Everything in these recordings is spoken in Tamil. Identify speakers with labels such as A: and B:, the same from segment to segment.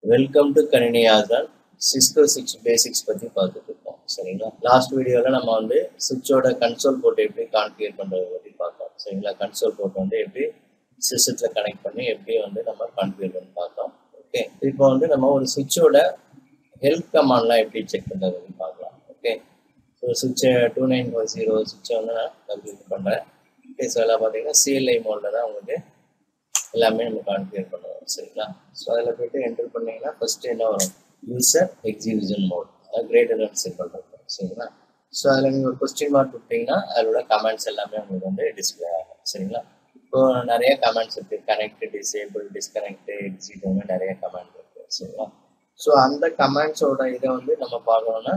A: வெல்கம் டு கணினி ஆசான் சிஸ்கோ சிக்ஸ் பேசிக்ஸ் பற்றி பார்த்துட்டு இருக்கோம் சரிங்களா லாஸ்ட் வீடியோவில் நம்ம வந்து சுவிட்சோட கன்சோல் போர்ட் எப்படி கான்ஃபிகர் பண்ணுறதை பற்றி பார்த்தோம் சரிங்களா கன்சோல் போர்ட் வந்து எப்படி சிஸ்டத்தில் கனெக்ட் பண்ணி எப்படி வந்து நம்ம கான்ஃபிகர் பண்ணி பார்த்தோம் ஓகே இப்போ வந்து நம்ம ஒரு சுவிட்சோட ஹெல்ப் கமாண்ட்லாம் எப்படி செக் பண்ணுறது பற்றி பார்க்கலாம் ஓகே ஸோ சுவிட்சை டூ நைன் ஃபோர் ஜீரோ சுவிட்சை வந்து நான் கம்ப்ளீட் பண்ணுறேன் ஓகே ஸோ எல்லாம் பார்த்தீங்கன்னா சிஎல்ஐ மோடில் தான் உங்களுக்கு எல்லாமே நம்ம கான்ஃபிகர் பண்ணுவோம் சரிங்களா ஸோ அதில் போய்ட்டு என்டர் பண்ணீங்கன்னா ஃபஸ்ட்டு என்ன வரும் யூசர் எக்ஸிபிஷன் மோட் அதாவது கிரேட்டர் தன் சிம்பிள் இருக்கும் சரிங்களா ஸோ அதில் நீங்கள் ஒரு கொஸ்டின் மார்க் கொடுத்தீங்கன்னா அதோட கமெண்ட்ஸ் எல்லாமே உங்களுக்கு வந்து டிஸ்பிளே ஆகும் சரிங்களா இப்போ நிறைய கமெண்ட்ஸ் இருக்குது கனெக்ட் டிசேபிள் டிஸ்கனெக்ட் எக்ஸிட் வந்து நிறைய கமெண்ட் இருக்குது சரிங்களா ஸோ அந்த கமெண்ட்ஸோட இதை வந்து நம்ம பார்க்கணும்னா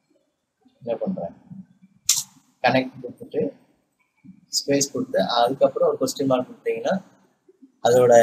A: என்ன பண்ணுறேன் கனெக்ட் கொடுத்துட்டு ஸ்பேஸ் கொடுத்து அதுக்கப்புறம் ஒரு கொஸ்டின் மார்க் கொடுத்தீங்கன்னா அதோட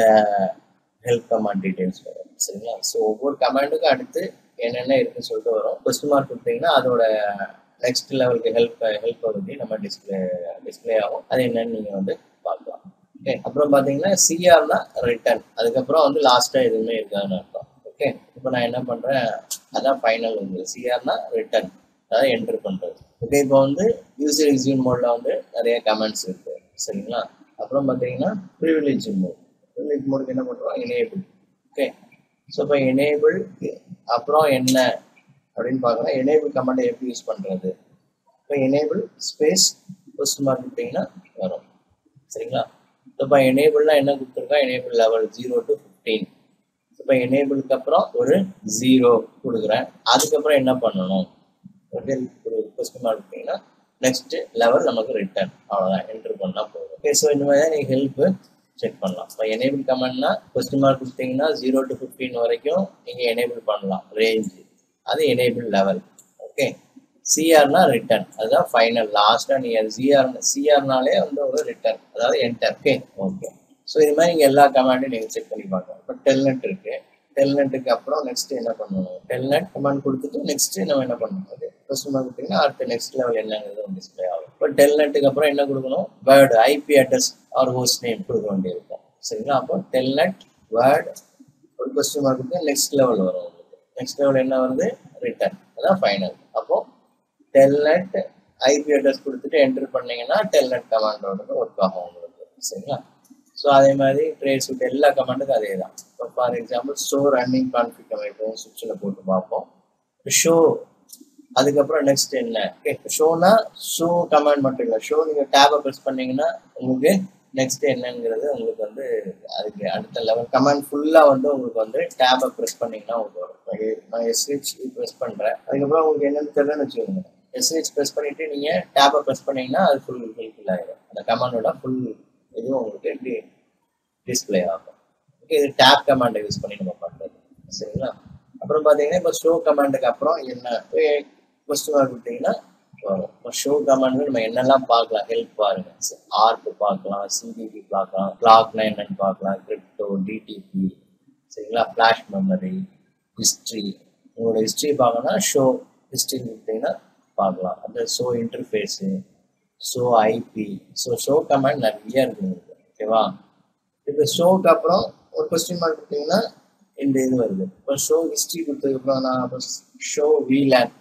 A: ஹெல்ப் கமாண்ட் டீட்டெயில்ஸ் வரும் சரிங்களா ஸோ ஒவ்வொரு கமாண்டுக்கும் அடுத்து என்னென்ன இருக்குன்னு சொல்லிட்டு வரும் கொஸ்டின் மார்க் கொடுத்தீங்கன்னா அதோட நெக்ஸ்ட் லெவலுக்கு ஹெல்ப் ஹெல்ப் பற்றி நம்ம டிஸ்பிளே டிஸ்பிளே ஆகும் அது என்னன்னு நீங்கள் வந்து பார்க்கலாம் ஓகே அப்புறம் பார்த்தீங்கன்னா சிஆர்னா ரிட்டர்ன் அதுக்கப்புறம் வந்து லாஸ்ட்டாக எதுவுமே இருக்காதுன்னு அர்த்தம் ஓகே இப்போ நான் என்ன பண்ணுறேன் அதான் ஃபைனல் வந்து சிஆர்னா ரிட்டர்ன் அதாவது என்டர் பண்ணுறது ஓகே இப்போ வந்து யூசர் எக்ஸியூன் மோடில் வந்து நிறைய கமெண்ட்ஸ் இருக்குது சரிங்களா அப்புறம் பார்த்தீங்கன்னா ப்ரிவிலேஜ் மோட் ப்ரிவிலேஜ் மோடுக்கு என்ன பண்ணுறோம் எனேபிள் ஓகே ஸோ இப்போ எனேபிள் அப்புறம் என்ன அப்படின்னு பார்க்கலாம் எனேபிள் கமெண்டை எப்படி யூஸ் பண்ணுறது இப்போ எனேபிள் ஸ்பேஸ் கொஸ்டின் மார்க் கொடுத்தீங்கன்னா வரும் சரிங்களா இப்போ எனேபிள்னா என்ன கொடுத்துருக்கா enable level zero to fifteen இப்போ எனேபிளுக்கு அப்புறம் ஒரு ஜீரோ கொடுக்குறேன் அதுக்கப்புறம் என்ன பண்ணணும் ஒரு கொஸ்டின் மார்க் கொடுத்தீங்கன்னா நெக்ஸ்ட் லெவல் நமக்கு ரிட்டர்ன் அவ்வளோதான் என்ட்ரு பண்ணால் போதும் ஓகே ஸோ இந்த மாதிரி தான் நீங்கள் ஹெல்ப்பு செக் பண்ணலாம் இப்போ எனேபிள் கமெண்ட்னா கொஸ்டின் மார்க் கொடுத்தீங்கன்னா ஜீரோ டு ஃபிஃப்டீன் வரைக்கும் நீங்கள் எனேபிள் பண்ணலாம் ரேஞ்சு அது எனேபிள் லெவல் ஓகே சிஆர்னா ரிட்டர்ன் அதுதான் ஃபைனல் லாஸ்ட்டாக நீங்கள் சிஆர் சிஆர்னாலே வந்து ஒரு ரிட்டர்ன் அதாவது என்டர் ஓகே ஓகே ஸோ இது மாதிரி நீங்கள் எல்லா கமாண்டையும் நீங்கள் செக் பண்ணி பார்க்கலாம் இப்போ டெல்நெட் இருக்குது டெல்நெட்டுக்கு அப்புறம் நெக்ஸ்ட் என்ன பண்ணணும் டெல்நெட் கமாண்ட் கொடுத்துட்டு நெக்ஸ்ட் நம்ம என்ன பண்ணணும் அது கஸ்டமர் கொடுத்தீங்கன்னா அடுத்த நெக்ஸ்ட் லெவல் என்னங்கிறது டிஸ்பிளே ஆகும் இப்போ டெல்நெட்டுக்கு அப்புறம் என்ன கொடுக்கணும் word IP address or host name கொடுக்க வேண்டியிருக்கும் சரிங்களா அப்போ டெல்நெட் வேர்டு ஒரு கொஸ்டின் மார்க் கொடுத்தா நெக்ஸ்ட் லெவல் வரும் உங்களுக்கு நெக்ஸ்ட் லெவல் என்ன வருது ரிட்டர்ன் அதான் ஃபைனல் அப்போ டெல்நெட் ஐபி அட்ரஸ் கொடுத்துட்டு என்டர் பண்ணீங்கன்னா டெல்நெட் கமாண்டோட ஒர்க் ஆகும் உங்களுக்கு சரிங்களா ஸோ அதே மாதிரி ட்ரேட் சூட் எல்லா கமாண்டுக்கும் அதே தான் இப்போ for example show running config அமைப்போம் சுவிட்சில் போட்டு பார்ப்போம் ஷோ அதுக்கப்புறம் நெக்ஸ்ட் என்ன ஓகே ஷோனா ஷோ கமாண்ட் மட்டும் இல்லை ஷோ நீங்கள் டேபை ப்ரெஸ் பண்ணீங்கன்னா உங்களுக்கு நெக்ஸ்ட் என்னங்கிறது உங்களுக்கு வந்து அதுக்கு அடுத்த லெவல் கமாண்ட் ஃபுல்லாக வந்து உங்களுக்கு வந்து டேபை ப்ரெஸ் பண்ணீங்கன்னா உங்களுக்கு வரும் நான் எஸ்ஹெச் ப்ரெஸ் பண்ணுறேன் அதுக்கப்புறம் உங்களுக்கு என்னன்னு தெரியலன்னு வச்சுக்கோங்க எஸ்ஹெச் ப்ரெஸ் பண்ணிட்டு நீங்கள் டேபை ப்ரெஸ் பண்ணீங்கன்னா அது ஃபுல் ஃபுல்ஃபில் ஆகிடும் அந்த கமாண்டோட ஃபுல் இதுவும் உங்களுக்கு எப்படி டிஸ்பிளே ஆகும் ஓகே இது டேப் கமாண்டை யூஸ் பண்ணி நம்ம பண்ணுறது சரிங்களா அப்புறம் பார்த்தீங்கன்னா இப்போ ஷோ கமாண்டுக்கு அப்புறம் என்ன கொஸ்டின் மார்க் கொடுத்தீங்கன்னா வரும் இப்போ ஷோ கமாண்ட் நம்ம என்னெல்லாம் பார்க்கலாம் ஹெல்ப் பாருங்க ஆர்க் பார்க்கலாம் சிடிபி பார்க்கலாம் கிளாக்னா என்னன்னு பார்க்கலாம் கிரிப்டோ டிடிபி சரிங்களா ஃப்ளாஷ் மெமரி ஹிஸ்ட்ரி உங்களோட ஹிஸ்ட்ரி பார்க்கணும்னா ஷோ ஹிஸ்ட்ரி கொடுத்தீங்கன்னா பார்க்கலாம் அந்த show interface show IP so show command நிறைய இருக்குது ஓகேவா இப்போ ஷோக்கு அப்புறம் ஒரு கொஸ்டின் மார்க் கொடுத்தீங்கன்னா இந்த இது வருது இப்போ ஷோ ஹிஸ்ட்ரி கொடுத்ததுக்கப்புறம் நான் இப்போ show VLAN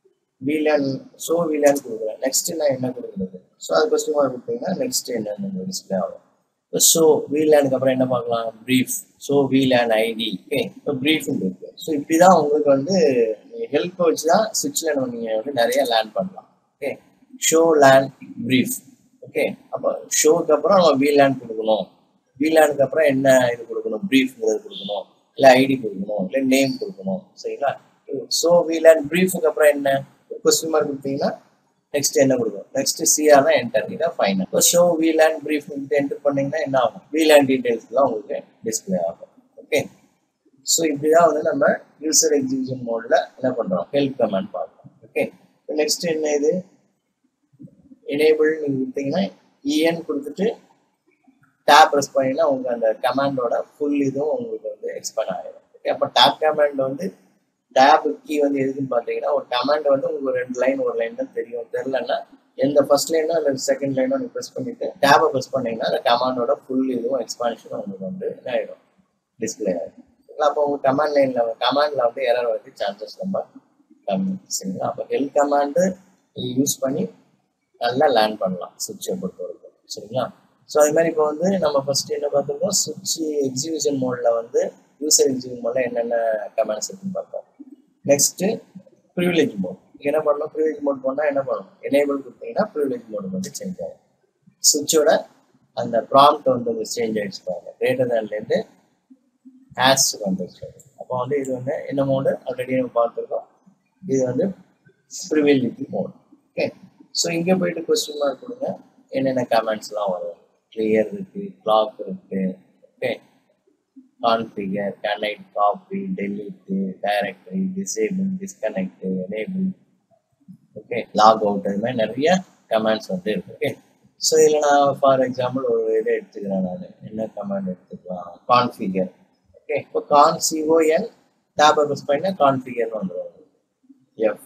A: VLAN show VLAN கொடுக்குறேன் நெக்ஸ்ட் நான் என்ன கொடுக்குறது ஸோ அது கொஸ்டின் மார்க் கொடுத்தீங்கன்னா நெக்ஸ்ட் என்னன்னு டிஸ்பிளே ஆகும் இப்போ ஷோ விலேனுக்கு அப்புறம் என்ன பார்க்கலாம் brief show VLAN ID okay இப்போ ப்ரீஃப் இருக்கு ஸோ இப்படி தான் உங்களுக்கு வந்து ஹெல்ப் வச்சு தான் சுவிட்சில் நீங்கள் வந்து நிறைய லேர்ன் பண்ணலாம் okay show LAN brief okay அப்போ ஷோக்கு அப்புறம் நம்ம விலேன் கொடுக்கணும் விலேனுக்கு அப்புறம் என்ன இது கொடுக்கணும் ப்ரீஃப்ங்கிறது கொடுக்கணும் இல்லை ஐடி கொடுக்கணும் இல்லை நேம் கொடுக்கணும் சரிங்களா ஸோ வீலேன் ப்ரீஃபுக்கு அப்புறம் என்ன கொஸ்டின் மார்க் கொடுத்தீங்கன்னா நெக்ஸ்ட் என்ன கொடுக்கும் நெக்ஸ்ட் சிஆர் தான் என்டர் இதான் ஃபைனல் இப்போ ஷோ வீலேன் ப்ரீஃப் என்டர் பண்ணீங்கன்னா என்ன ஆகும் வீலேன் டீடைல்ஸ்லாம் உங்களுக்கு டிஸ்பிளே ஆகும் ஓகே ஸோ இப்படி தான் வந்து நம்ம யூசர் எக்ஸிபிஷன் மோடில் என்ன பண்ணுறோம் ஹெல்ப் கமெண்ட் பார்க்கலாம் ஓகே இப்போ நெக்ஸ்ட் என்ன இது எனேபிள் நீங்கள் கொடுத்தீங்கன்னா இஎன் கொடுத்துட்டு டேப் ப்ரெஸ் பண்ணிங்கன்னா உங்களுக்கு அந்த கமாண்டோட ஃபுல் இதுவும் உங்களுக்கு வந்து எக்ஸ்பேண்ட் ஆகிடும் ஓகே அப்போ டேப் கமாண்ட் வந்து டேப் கீ வந்து எதுக்குன்னு பார்த்தீங்கன்னா ஒரு கமாண்ட் வந்து உங்களுக்கு ரெண்டு லைன் ஒரு லைன் தான் தெரியும் தெரிலன்னா எந்த ஃபர்ஸ்ட் லைனோ இல்லை செகண்ட் லைனோ நீங்கள் ப்ரெஸ் பண்ணிட்டு டேபை ப்ரெஸ் பண்ணீங்கன்னா அந்த கமாண்டோட ஃபுல் இதுவும் எக்ஸ்பான்ஷனும் உங்களுக்கு வந்து என்ன ஆகிடும் டிஸ்பிளே ஆகிடும் சரிங்களா அப்போ உங்க கமாண்ட் லைன்ல கமாண்ட்ல வந்து எரர் வரது சான்சஸ் ரொம்ப கம்மி சரிங்களா அப்போ ஹெல்ப் கமாண்டு யூஸ் பண்ணி நல்லா லேர்ன் பண்ணலாம் சுவிட்சை பொறுத்த வரைக்கும் சரிங்களா ஸோ அது மாதிரி இப்போ வந்து நம்ம ஃபர்ஸ்ட் என்ன பார்த்துருக்கோம் சுவிட்ச் எக்ஸிபிஷன் மோட்ல வந்து யூசர் எக்ஸிபிஷன் மோட்ல என்னென்ன கமெண்ட்ஸ் இருக்குன்னு பார்த்தோம் நெக்ஸ்ட் ப்ரிவிலேஜ் மோட் என்ன பண்ணணும் ப்ரிவிலேஜ் மோட் போனால் என்ன பண்ணணும் எனேபிள் கொடுத்தீங்கன்னா ப்ரிவிலேஜ் மோட் வந்து சேஞ்ச் ஆகும் சுவிட்சோட அந்த ப்ராம்ப்ட் வந்து சேஞ்ச் ஆயிடுச்சு பாருங்க கிரேட்டர் தேன்லேருந்து ஹேஸ் வந்துருச்சு அப்போ வந்து இது வந்து என்ன மோடு ஆல்ரெடி நம்ம பார்த்துருக்கோம் இது வந்து ப்ரிவிலேஜ் மோட் ஓகே ஸோ இங்கே போயிட்டு கொஸ்டின் மார்க் கொடுங்க என்னென்ன கமெண்ட்ஸ்லாம் வரும் கிளியர் இருக்கு கிளாக் இருக்கு okay configure connect copy delete directory disable disconnect enable okay log out அது மாதிரி நிறைய கமெண்ட்ஸ் வந்து இருக்கு ஓகே ஸோ இதில் நான் ஃபார் எக்ஸாம்பிள் ஒரு இதை எடுத்துக்கிறேன் நான் என்ன கமெண்ட் எடுத்துக்கலாம் கான்ஃபிகர் ஓகே இப்போ கான் சிஓஎன் டேப் ப்ரெஸ் பண்ணால் கான்ஃபிகர்னு வந்துடும் F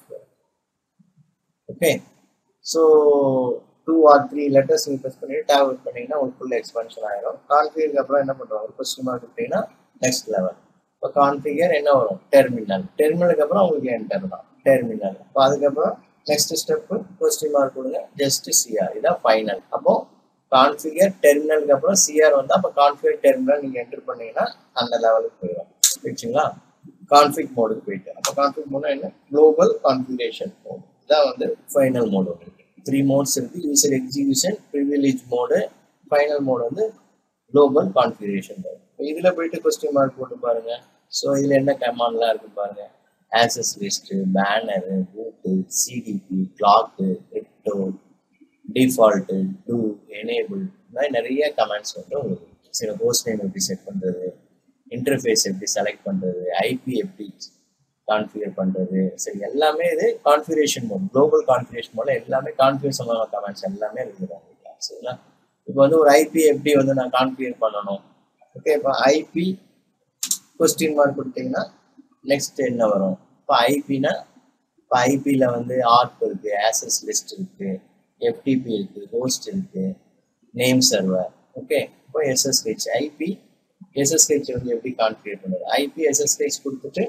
A: okay so two or three letters நீங்கள் ப்ரெஸ் பண்ணிட்டு டேப் ப்ரெஸ் பண்ணீங்கன்னா உங்களுக்கு ஃபுல் எக்ஸ்பென்ஷன் ஆயிரும் கான்ஃபிகருக்கு அப்புறம் என்ன பண்ணுறோம் ஒரு கொஸ்டின் மார்க் கொடுத்தீங்கன்னா நெக்ஸ்ட் லெவல் இப்போ கான்ஃபிகர் என்ன வரும் டெர்மினல் டெர்மினலுக்கு அப்புறம் உங்களுக்கு என்டர் தான் டெர்மினல் இப்போ அதுக்கப்புறம் நெக்ஸ்ட் ஸ்டெப்பு கொஸ்டின் மார்க் கொடுங்க ஜஸ்ட் சிஆர் இதான் ஃபைனல் அப்போ கான்ஃபிகர் டெர்மினலுக்கு அப்புறம் சிஆர் வந்தால் அப்போ கான்ஃபிகர் டெர்மினல் நீங்கள் என்டர் பண்ணீங்கன்னா அந்த லெவலுக்கு போயிடும் வச்சுங்களா கான்ஃபிக் மோடுக்கு போயிட்டு அப்போ கான்ஃபிக் மோட்னா என்ன குளோபல் கான்ஃபிகரேஷன் மோட் இதான் வந்து ஃபைனல் மோடு உங்களுக்கு த்ரீ மோட்ஸ் இருக்கு user execution privilege mode final mode வந்து குளோபல் கான்ஃபிகரேஷன் மோடு இதுல போயிட்டு கொஸ்டின் மார்க் போட்டு பாருங்க ஸோ இதுல என்ன கமாண்ட்லாம் இருக்கு பாருங்க access list banner route CDP clock crypto default do enable இந்த மாதிரி நிறைய கமெண்ட்ஸ் வந்து உங்களுக்கு சில ஹோஸ்ட் நேம் எப்படி செட் பண்றது இன்டர்ஃபேஸ் எப்படி செலக்ட் பண்றது ஐபி எப்படி கான்ஃபிகர் பண்றது சரி எல்லாமே இது கான்ஃபிகரேஷன் மோட் குளோபல் கான்ஃபிகரேஷன் மோட்ல எல்லாமே கான்ஃபிகர் கமெண்ட்ஸ் எல்லாமே இருக்குது உங்களுக்கு சரிங்களா இப்போ வந்து ஒரு ஐபி எப்படி வந்து நான் கான்ஃபிகர் பண்ணணும் ஓகே இப்போ ஐபி கொஸ்டின் மார்க் கொடுத்தீங்கன்னா நெக்ஸ்ட் என்ன வரும் இப்போ ஐபினா இப்போ ஐபியில் வந்து ஆர்ப் இருக்கு ஆசஸ் லிஸ்ட் இருக்கு எஃப்டிபி இருக்கு ஹோஸ்ட் இருக்கு நேம் சர்வர் ஓகே இப்போ எஸ்எஸ்ஹெச் ஐபி எஸ்எஸ்ஹெச் வந்து எப்படி கான்ஃபிகர் பண்ணுறது ஐபி எஸ்எஸ்ஹெச் கொடுத்துட்டு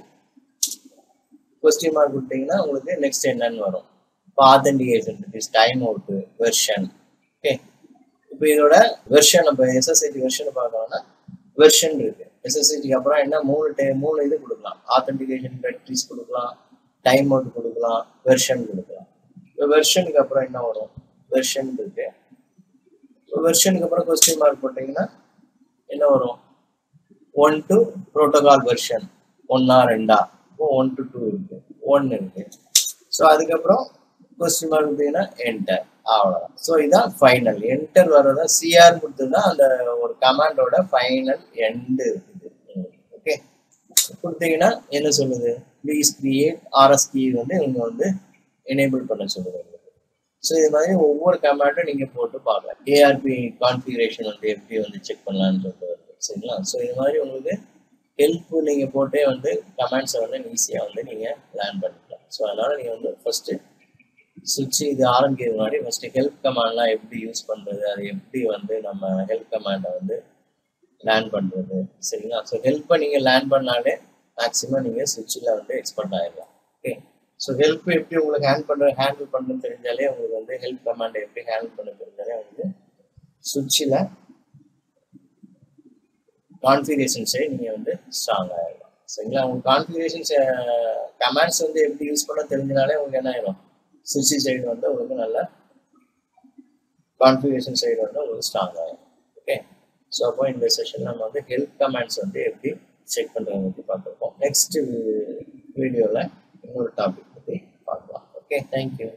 A: கொஸ்டின் மார்க் கொடுத்தீங்கன்னா உங்களுக்கு நெக்ஸ்ட் என்னன்னு வரும் இப்போ ஆத்தன்டிகேஷன் இருக்கு டைம் அவுட்டு வெர்ஷன் ஓகே இப்போ இதோட வெர்ஷன் இப்போ எஸ்எஸ்ஐடி வெர்ஷன் பார்க்கணும்னா வெர்ஷன் இருக்கு எஸ்எஸ்ஐடிக்கு அப்புறம் என்ன மூணு டே மூணு இது கொடுக்கலாம் ஆத்தன்டிகேஷன் பேட்டரிஸ் கொடுக்கலாம் டைம் அவுட் கொடுக்கலாம் வெர்ஷன் கொடுக்கலாம் இப்போ வெர்ஷனுக்கு அப்புறம் என்ன வரும் வெர்ஷன் இருக்கு இப்போ வெர்ஷனுக்கு அப்புறம் கொஸ்டின் மார்க் போட்டிங்கன்னா என்ன வரும் ஒன் டு ப்ரோட்டோகால் வெர்ஷன் ஒன்னா ரெண்டா இப்போ ஒன் டு டூ இருக்கு ஒன் இருக்கு ஸோ அதுக்கப்புறம் கொஸ்டின் மார்க் கொடுத்தீங்கன்னா என்டர் அவ்வளோதான் ஸோ இதான் ஃபைனல் என்டர் வர்றதா சிஆர் கொடுத்ததுன்னா அந்த ஒரு கமாண்டோட ஃபைனல் எண்டு இருக்குது ஓகே கொடுத்தீங்கன்னா என்ன சொல்லுது ப்ளீஸ் கிரியேட் ஆர்எஸ் கீ வந்து இவங்க வந்து எனேபிள் பண்ண சொல்லுது ஸோ இது மாதிரி ஒவ்வொரு கமாண்டும் நீங்கள் போட்டு பார்க்கலாம் ஏஆர்பி கான்ஃபிகரேஷன் வந்து எப்படி வந்து செக் பண்ணலான்னு சொல்லிட்டு வருது சரிங்களா ஸோ இது மாதிரி உங்களுக்கு ஹெல்ப் நீங்கள் போட்டே வந்து கமெண்ட்ஸை வந்து ஈஸியாக வந்து நீங்கள் லேர்ன் பண்ணிக்கலாம் ஸோ அதனால் நீங்கள் வந்து ஃபஸ்ட்டு சுவிட்ச் இது ஆரம்பிக்கிறது முன்னாடி ஃபஸ்ட்டு ஹெல்ப் கமாண்ட்லாம் எப்படி யூஸ் பண்ணுறது அது எப்படி வந்து நம்ம ஹெல்ப் கமாண்டை வந்து லேர்ன் பண்ணுறது சரிங்களா ஸோ ஹெல்ப்பை நீங்கள் லேர்ன் பண்ணாலே மேக்ஸிமம் நீங்கள் சுவிட்சில் வந்து எக்ஸ்பர்ட் ஆகிடலாம் ஓகே ஸோ ஹெல்ப் எப்படி உங்களுக்கு ஹேண்ட் பண்ணுற ஹேண்டில் பண்ணணும்னு தெரிஞ்சாலே உங்களுக்கு வந்து ஹெல்ப் கமாண்டை எப்படி ஹேண்டில் பண்ண தெரிஞ்சாலே வந்து சுவிட்சில் கான்ஃபிகரேஷன் சைடு நீங்கள் வந்து ஸ்ட்ராங் ஆகிடலாம் சரிங்களா உங்களுக்கு கான்ஃபிகரேஷன்ஸ் கமாண்ட்ஸ் வந்து எப்படி யூஸ் பண்ண தெரிஞ்சனாலே உங்களுக்கு என்ன ஆயிடும் சுவிட்சி சைடு வந்து உங்களுக்கு நல்ல கான்ஃபிகரேஷன் சைடு வந்து உங்களுக்கு ஸ்ட்ராங் ஆகும் ஓகே ஸோ அப்போ இந்த செஷன் நம்ம வந்து ஹெல்ப் கமெண்ட்ஸ் வந்து எப்படி செக் பண்ணுறது பற்றி பார்த்துருக்கோம் நெக்ஸ்ட் வீடியோவில் இன்னொரு டாபிக் பற்றி பார்க்கலாம் ஓகே தேங்க்யூ